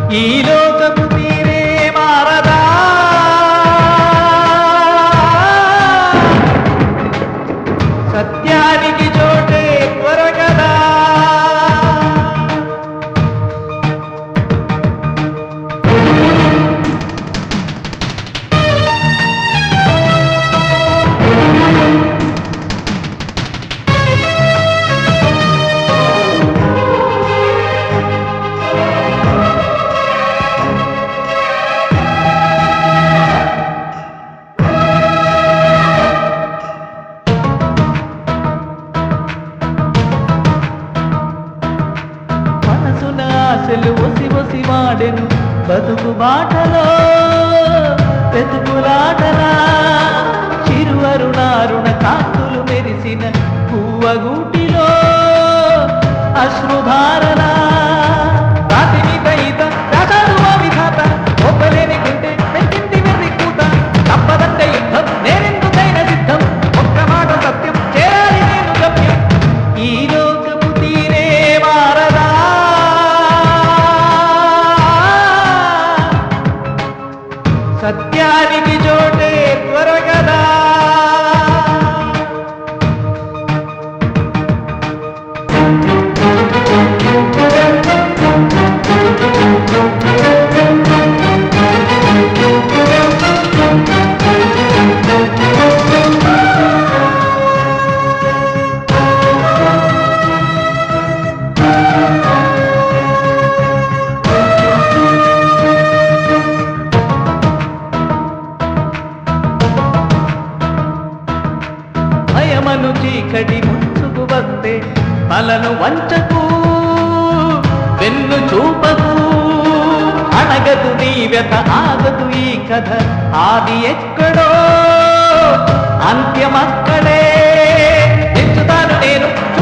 ఈ లోకపు తీరే మారదా సత్యానికి చోటే త్వరగదా మనసున ఆశలు ఒసి ఒసి వాడెను బతుకు బాటలో వెతుకులాటలా చిరువరుణారుణ కాంతులు మెరిసిన పువ్వగూటిలో అశ్రుధారణ రాతిని దయిత రాశారు ఆ విధాత ఒప్పలేని గుండె పెట్టింది వెర్రి కూత తప్పదంటే యుద్ధం నేనెందుకైన సిద్ధం ఒక్క మాట సత్యం చేరాలి నేను గమ్యం ఈ లోకము తీరే మారదా సత్యానికి చోటే త్వరగదా భయమను చీకటి ముంచుకు వస్తే తలను వంచకు వెన్ను చూపకు అణగదు నీ వ్యత ఆగదు ఈ కథ ఆది ఎక్కడో అంత్యమక్కడే తెచ్చుతాను నేను